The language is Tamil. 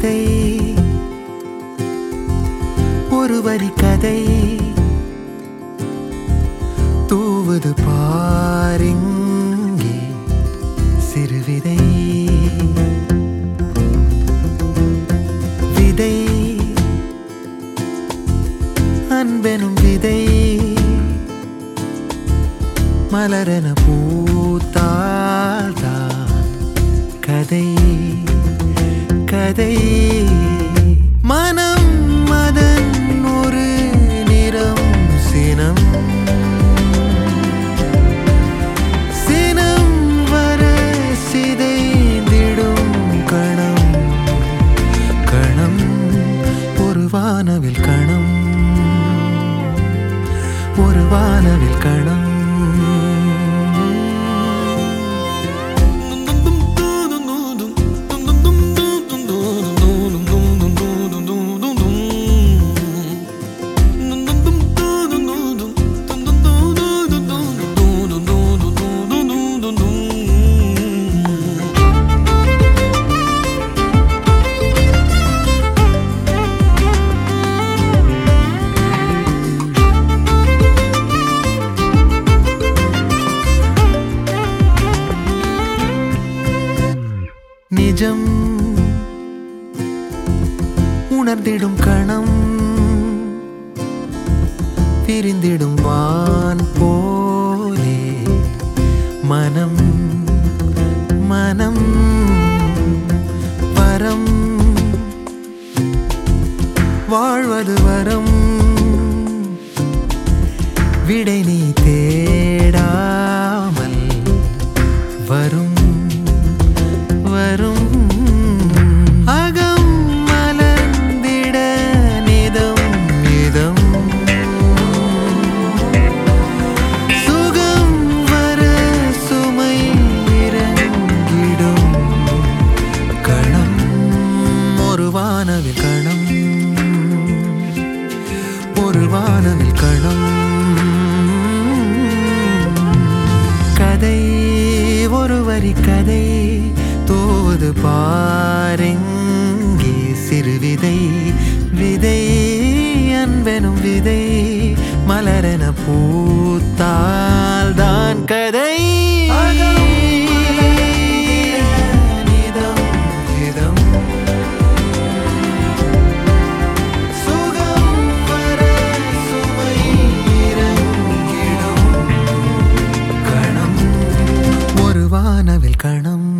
கதை ஒரு வரி கதை தூவது பாரிங்கே சிறுவிதை விதை அன்பெனும் விதை மலரென பூத்தால்தான் கதை கதை மனம் மதன் ஒரு நிறம் சினம் சினம் வர சிதைந்திடும் கணம் கணம் ஒரு வானவில் கணம் ஒரு வானவில் கணம் நிஜம் உணர்ந்திடும் கணம் பிரிந்திடும் வான் போலே மனம் மனம் வரம் வாழ்வது வரம் விடை நீ தேடாமல் வரும் வரும் அகம் மலர்ந்திட நிதம் நிதம் சுகம் வர சுமை இறங்கிடும் கணம் ஒரு வானவில் கணம் ஒரு வானவில் கணம் கதை ஒரு வரி கதை தோது பாரெங்கே சிறுவிதை விதை அன்பெனும் விதை மலரென பூத்தால் தான் கதை நிதம் நிதம் சுகம் வர சுமை இறங்கிடும் கணம் ஒரு வானவில் கணம்